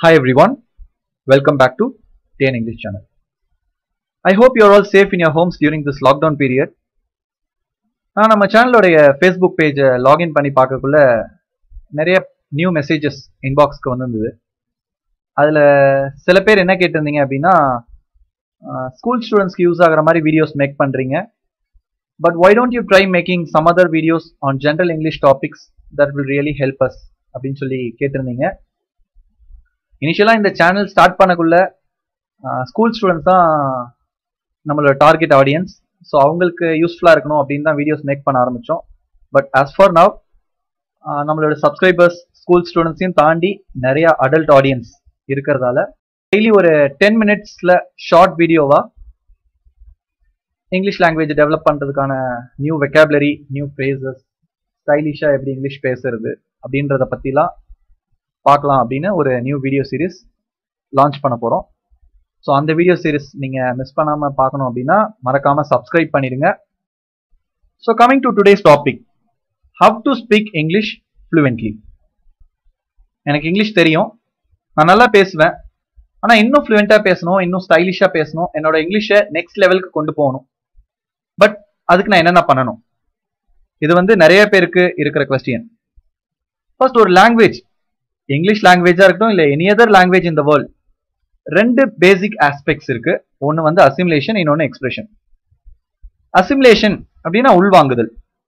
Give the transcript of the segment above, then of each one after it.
Hi everyone, welcome back to TN English channel. I hope you are all safe in your homes during this lockdown period. நான் நம்ம சேனலோடைய Facebook பேஜை login பண்ணி பார்க்கக்குள்ள நிறைய new messages இன்பாக்ஸ்க்கு வந்திருந்தது அதில் சில பேர் என்ன கேட்டிருந்தீங்க அப்படின்னா ஸ்கூல் ஸ்டூடெண்ட்ஸ்க்கு யூஸ் ஆகிற மாதிரி வீடியோஸ் மேக் பண்ணுறீங்க but why don't you try making some other videos on general English topics that will really help us அப்படின்னு சொல்லி கேட்டிருந்தீங்க இனிஷியலாக இந்த சேனல் ஸ்டார்ட் பண்ணக்குள்ள ஸ்கூல் ஸ்டூடெண்ட்ஸ் தான் நம்மளோட டார்கெட் ஆடியன்ஸ் ஸோ அவங்களுக்கு யூஸ்ஃபுல்லாக இருக்கணும் அப்படின்னு தான் வீடியோஸ் மேக் பண்ண ஆரம்பித்தோம் பட் ஆஸ் ஃபார் நவ் நம்மளோட சப்ஸ்கிரைபர்ஸ் ஸ்கூல் ஸ்டூடெண்ட்ஸையும் தாண்டி நிறைய அடல்ட் ஆடியன்ஸ் இருக்கிறதால டெய்லி ஒரு டென் மினிட்ஸில் ஷார்ட் வீடியோவாக இங்கிலீஷ் லாங்குவேஜ் டெவலப் பண்ணுறதுக்கான நியூ வெக்காபுலரி நியூ ஃப்ரேசஸ் ஸ்டைலிஷாக எப்படி இங்கிலீஷ் பேசுறது அப்படின்றத பற்றிலாம் பார்க்கலாம் அப்படின்னு ஒரு நியூ வீடியோ சீரிஸ் லான்ச் பண்ண போகிறோம் ஸோ அந்த வீடியோ சீரிஸ் நீங்கள் மிஸ் பண்ணாமல் பார்க்கணும் அப்படின்னா மறக்காமல் சப்ஸ்கிரைப் பண்ணிடுங்க so coming to today's topic how to speak English fluently எனக்கு இங்கிலீஷ் தெரியும் நான் நல்லா பேசுவேன் ஆனால் இன்னும் ஃப்ளூவெண்ட்டாக பேசணும் இன்னும் ஸ்டைலிஷாக பேசணும் என்னோட இங்கிலீஷை நெக்ஸ்ட் லெவலுக்கு கொண்டு போகணும் பட் அதுக்கு நான் என்னென்ன பண்ணணும் இது வந்து நிறைய பேருக்கு இருக்கிற கொஸ்டின் ஃபர்ஸ்ட் ஒரு லாங்குவேஜ் இங்கிலீஷ் லாங்குவேஜா இருக்கட்டும் இல்ல எனி அதர் லாங்குவேஜ் இந்த வேர்ல்ட் ரெண்டு பேசிக் ஆஸ்பெக்ட்ஸ் இருக்கு ஒன்னு வந்து அசிமுலேஷன் இன்னொன்னு எக்ஸ்பிரஷன் அசிமுலேஷன் அப்படின்னா உள்வாங்குதல்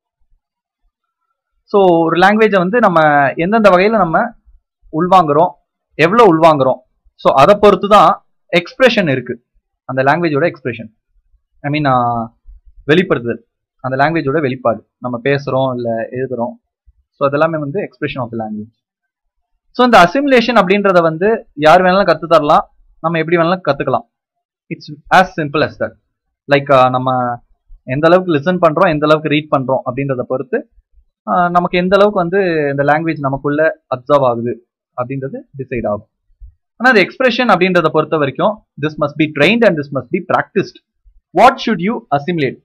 ஸோ ஒரு லாங்குவேஜை வந்து நம்ம எந்தெந்த வகையில் நம்ம உள்வாங்குறோம் எவ்வளோ உள்வாங்குறோம் ஸோ அதை பொறுத்து தான் எக்ஸ்பிரஷன் இருக்கு அந்த லாங்குவேஜோட எக்ஸ்பிரஷன் ஐ மீன் வெளிப்படுத்துதல் அந்த லாங்குவேஜோட வெளிப்பாடு நம்ம பேசுகிறோம் இல்லை எழுதுறோம் ஸோ அதெல்லாமே வந்து expression of the language so இந்த அசிமுலேஷன் அப்படின்றத வந்து யார் வேணாலும் கற்று தரலாம் நம்ம எப்படி வேணாலும் கற்றுக்கலாம் it's as simple as that like நம்ம எந்த அளவுக்கு லிசன் பண்ணுறோம் எந்த அளவுக்கு ரீட் பண்ணுறோம் அப்படின்றத பொறுத்து நமக்கு எந்த அளவுக்கு வந்து இந்த லாங்குவேஜ் நமக்குள்ள அப்சர்வ் ஆகுது அப்படின்றது டிசைட் ஆகும் ஆனால் அது எக்ஸ்பிரஷன் அப்படின்றத பொறுத்த வரைக்கும் this must be trained and this must be practised what should you assimilate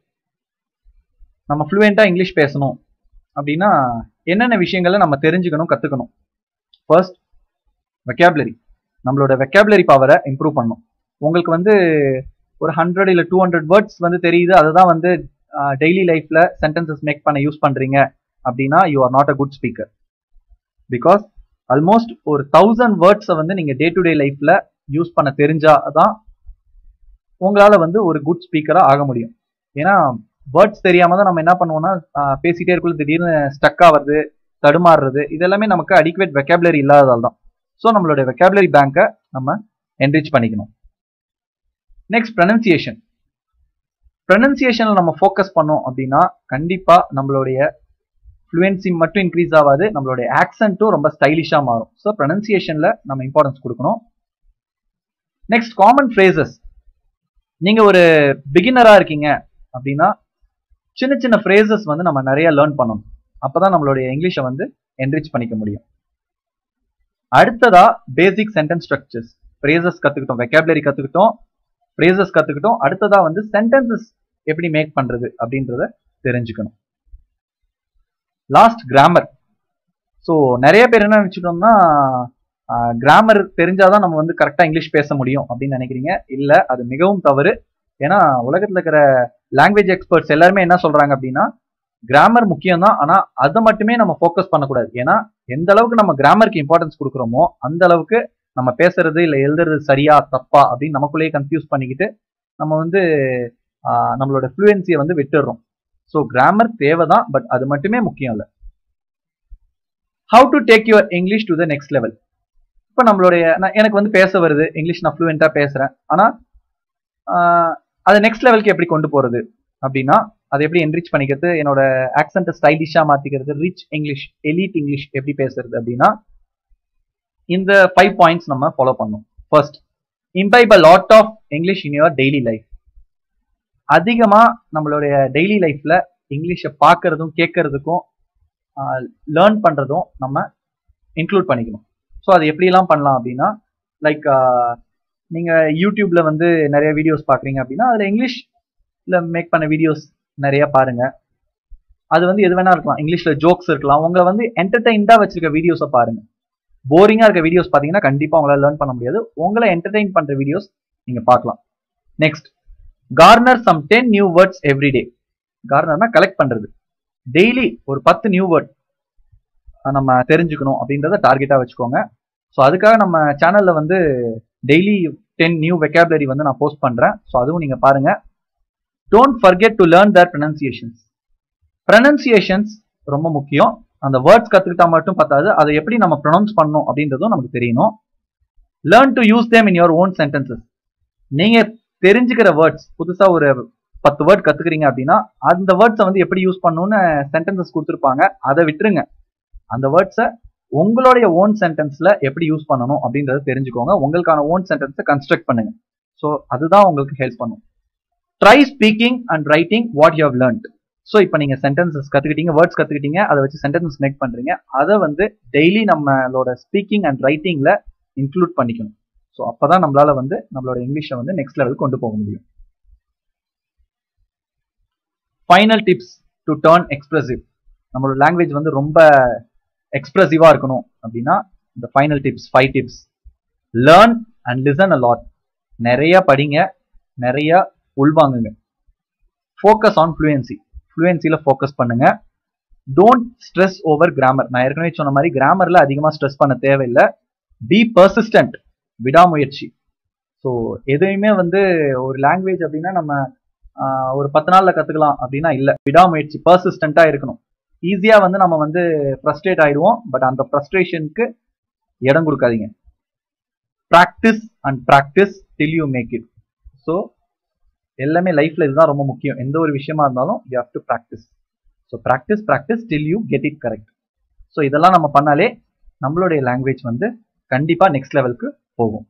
நம்ம ஃப்ளூயண்ட்டாக இங்கிலீஷ் பேசணும் அப்படின்னா என்னென்ன விஷயங்களை நம்ம தெரிஞ்சுக்கணும் கற்றுக்கணும் ஃபர்ஸ்ட் வெக்காபுலரி நம்மளோட வெக்காபுலரி பவரை இம்ப்ரூவ் பண்ணும் உங்களுக்கு வந்து ஒரு ஹண்ட்ரட் இல்லை டூ ஹண்ட்ரட் வேர்ட்ஸ் வந்து தெரியுது அதை தான் வந்து டெய்லி லைஃப்பில் சென்டென்சஸ் மேக் பண்ண யூஸ் பண்ணுறீங்க அப்படின்னா you are not a good speaker because almost ஒரு தௌசண்ட் வேர்ட்ஸை வந்து நீங்கள் டே டு டே லைஃப்பில் யூஸ் பண்ண தெரிஞ்சா தான் உங்களால் வந்து ஒரு குட் ஸ்பீக்கராக ஆக முடியும் ஏன்னா வேர்ட்ஸ் தெரியாம தான் நம்ம என்ன பண்ணுவோம்னா பேசிட்டே இருக்குள்ள திடீர்னு ஸ்டக் ஆகிறது தடுமாறுறது இதெல்லாமே நமக்கு அடிக்குவேட் வெக்காபுலரி இல்லாததால் தான் ஸோ நம்மளுடைய வெக்காபுலரி பேங்கை நம்ம என்ரிச் பண்ணிக்கணும் நெக்ஸ்ட் ப்ரனன்சியேஷன் ப்ரனன்சியேஷனில் நம்ம ஃபோக்கஸ் பண்ணோம் அப்படின்னா கண்டிப்பாக நம்மளுடைய ஃப்ளூயன்சி மட்டும் இன்க்ரீஸ் ஆகாது நம்மளுடைய ஆக்சன்ட்டும் ரொம்ப ஸ்டைலிஷாக மாறும் ஸோ ப்ரனன்சியேஷனில் நம்ம இம்பார்ட்டன்ஸ் கொடுக்கணும் நெக்ஸ்ட் காமன் ஃப்ரேசஸ் நீங்கள் ஒரு பிகினராக இருக்கீங்க அப்படின்னா சின்ன சின்ன ஃப்ரேசஸ் வந்து நம்ம நிறைய லேர்ன் பண்ணணும் அப்பதான் நம்மளுடைய இங்கிலீஷை வந்து என்ரிச் பண்ணிக்க முடியும் அடுத்ததா பேசிக் சென்டென்ஸ் ஸ்ட்ரக்சர்ஸ் ஃப்ரேசஸ் கத்துக்கிட்டோம் வெக்காபுலரி கத்துக்கிட்டோம் ஃப்ரேசஸ் கத்துக்கிட்டோம் அடுத்ததா வந்து சென்டென்சஸ் எப்படி மேக் பண்றது அப்படின்றத தெரிஞ்சுக்கணும் லாஸ்ட் கிராமர் ஸோ நிறைய பேர் என்ன நினச்சிட்டோம்னா கிராமர் தெரிஞ்சாதான் நம்ம வந்து கரெக்டாக இங்கிலீஷ் பேச முடியும் அப்படின்னு நினைக்கிறீங்க இல்லை அது மிகவும் தவறு ஏன்னா உலகத்தில் இருக்கிற லாங்குவேஜ் எக்ஸ்பர்ட்ஸ் எல்லாருமே என்ன சொல்றாங்க அப்படின்னா கிராமர் முக்கியம் தான் ஆனா அதை மட்டுமே நம்ம ஃபோக்கஸ் பண்ணக்கூடாது ஏன்னா எந்த அளவுக்கு நம்ம கிராமருக்கு இம்பார்ட்டன்ஸ் கொடுக்குறோமோ அந்த அளவுக்கு நம்ம பேசுறது இல்லை எழுதுறது சரியா தப்பா அப்படின்னு நமக்குள்ளேயே கன்ஃபியூஸ் பண்ணிக்கிட்டு நம்ம வந்து நம்மளோட ஃப்ளூயன்சியை வந்து விட்டுடுறோம் ஸோ கிராமர் தேவை தான் பட் அது மட்டுமே முக்கியம் இல்லை how to take your English to the next level இப்போ நம்மளுடைய எனக்கு வந்து பேச வருது இங்கிலீஷ் நான் ஃப்ளூயண்ட்டாக பேசுகிறேன் ஆனால் அதை நெக்ஸ்ட் லெவலுக்கு எப்படி கொண்டு போகிறது அப்படின்னா அதை எப்படி என்ரிச் பண்ணிக்கிறது என்னோட ஆக்சன்ட்டை ஸ்டைலிஷாக மாற்றிக்கிறது ரிச் இங்கிலீஷ் எலிட் இங்கிலீஷ் எப்படி பேசுறது அப்படின்னா இந்த ஃபைவ் பாயிண்ட்ஸ் நம்ம ஃபாலோ பண்ணணும் first imbibe a lot of English in your daily life அதிகமாக நம்மளுடைய டெய்லி லைஃப்பில் இங்கிலீஷை பார்க்கறதும் கேட்கறதுக்கும் லேர்ன் பண்ணுறதும் நம்ம இன்க்ளூட் பண்ணிக்கணும் ஸோ அது எப்படிலாம் பண்ணலாம் அப்படின்னா லைக் நீங்கள் யூடியூப்ல வந்து நிறைய வீடியோஸ் பார்க்குறீங்க அப்படின்னா அதில் இங்கிலீஷில் மேக் பண்ண வீடியோஸ் நிறைய பாருங்க அது வந்து எது வேணா இருக்கலாம் இங்கிலீஷ்ல ஜோக்ஸ் இருக்கலாம் உங்களை வந்து என்டர்டைன்டா வச்சிருக்க வீடியோஸை பாருங்க போரிங்காக இருக்க வீடியோஸ் பார்த்தீங்கன்னா கண்டிப்பாக உங்களால் லேர்ன் பண்ண முடியாது உங்களை என்டர்டெயின் பண்ணுற வீடியோஸ் நீங்கள் பார்க்கலாம் next corner some ten new words every day கார்னர்னா கலெக்ட் பண்ணுறது டெய்லி ஒரு பத்து நியூ வேர்ட் நம்ம தெரிஞ்சுக்கணும் அப்படின்றத டார்கெட்டாக வச்சுக்கோங்க ஸோ அதுக்காக நம்ம சேனலில் வந்து டெய்லி டென் நியூ வெக்காபுலரி வந்து நான் போஸ்ட் பண்ணுறேன் ஸோ அதுவும் நீங்கள் பாருங்கள் don't forget to learn their pronunciations pronunciations ரொம்ப முக்கியம் அந்த வேர்ட்ஸ் கற்றுக்கிட்டா மட்டும் பத்தாது அதை எப்படி நம்ம ப்ரொனவுன்ஸ் பண்ணணும் அப்படின்றதும் நமக்கு தெரியணும் learn to use them in your own sentences நீங்கள் தெரிஞ்சுக்கிற வேர்ட்ஸ் புதுசாக ஒரு பத்து வேர்ட் கற்றுக்குறீங்க அப்படின்னா அந்த வேர்ட்ஸை வந்து எப்படி யூஸ் பண்ணணும்னு சென்டென்சஸ் கொடுத்துருப்பாங்க அதை விட்டுருங்க அந்த வேர்ட்ஸை உங்களுடைய ஓன் சென்டென்ஸில் எப்படி யூஸ் பண்ணணும் அப்படின்றத தெரிஞ்சுக்கோங்க உங்களுக்கான ஓன் சென்டென்ஸை கன்ஸ்ட்ரக்ட் பண்ணுங்க ஸோ அதுதான் உங்களுக்கு ஹெல்ப் பண்ணும் try speaking and writing what you have learnt so இப்போ நீங்கள் சென்டென்சஸ் கற்றுக்கிட்டீங்க வேர்ட்ஸ் கற்றுக்கிட்டீங்க அதை வச்சு சென்டென்சஸ் மேக் பண்ணுறீங்க அதை வந்து டெய்லி நம்மளோட ஸ்பீக்கிங் அண்ட் ரைட்டிங்கில் இன்க்ளூட் பண்ணிக்கணும் ஸோ அப்போ தான் நம்மளால வந்து நம்மளோட இங்கிலீஷை வந்து நெக்ஸ்ட் லெவலுக்கு கொண்டு போக முடியும் final tips to turn expressive நம்மளோட லாங்குவேஜ் வந்து ரொம்ப எக்ஸ்பிரசிவாக இருக்கணும் அப்படின்னா இந்த final tips five tips learn and listen a lot நிறைய படிங்க நிறைய உள்வாங்குங்க ஃபோக்கஸ் ஆன் ஃப்ளூயன்சி ஃப்ளூயன்சியில் ஃபோக்கஸ் பண்ணுங்க டோன்ட் ஸ்ட்ரெஸ் ஓவர் கிராமர் நான் ஏற்கனவே சொன்ன மாதிரி கிராமரில் அதிகமாக ஸ்ட்ரெஸ் பண்ண தேவையில்லை பி பர்சிஸ்டன்ட் விடாமுயற்சி ஸோ எதையுமே வந்து ஒரு லாங்குவேஜ் அப்படின்னா நம்ம ஒரு பத்து நாளில் கற்றுக்கலாம் அப்படின்னா இல்லை விடாமுயற்சி பர்சிஸ்டண்ட்டாக இருக்கணும் ஈஸியாக வந்து நம்ம வந்து ஃப்ரஸ்ட்ரேட் ஆயிடுவோம் பட் அந்த ஃப்ரஸ்ட்ரேஷனுக்கு இடம் கொடுக்காதீங்க practice and practice till you make it so எல்லாமே லைஃப்ல இதுதான் ரொம்ப முக்கியம் எந்த ஒரு விஷயமா இருந்தாலும் you have to practice so practice practice till you get it correct so இதெல்லாம் நம்ம பண்ணாலே நம்மளுடைய லாங்குவேஜ் வந்து கண்டிப்பாக நெக்ஸ்ட் லெவலுக்கு போகும்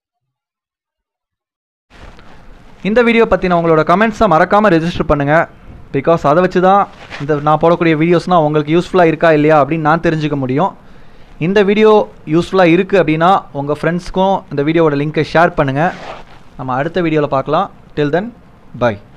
இந்த வீடியோ பற்றின உங்களோட கமெண்ட்ஸை மறக்காமல் ரெஜிஸ்டர் பண்ணுங்கள் பிகாஸ் அதை வச்சு தான் இந்த நான் போடக்கூடிய வீடியோஸ்னால் உங்களுக்கு யூஸ்ஃபுல்லாக இருக்கா இல்லையா அப்படின்னு நான் தெரிஞ்சுக்க முடியும் இந்த வீடியோ யூஸ்ஃபுல்லாக இருக்குது அப்படின்னா உங்கள் ஃப்ரெண்ட்ஸ்க்கும் இந்த வீடியோவோட லிங்க்கை ஷேர் பண்ணுங்கள் நம்ம அடுத்த வீடியோவில் பார்க்கலாம் டில் தென் பை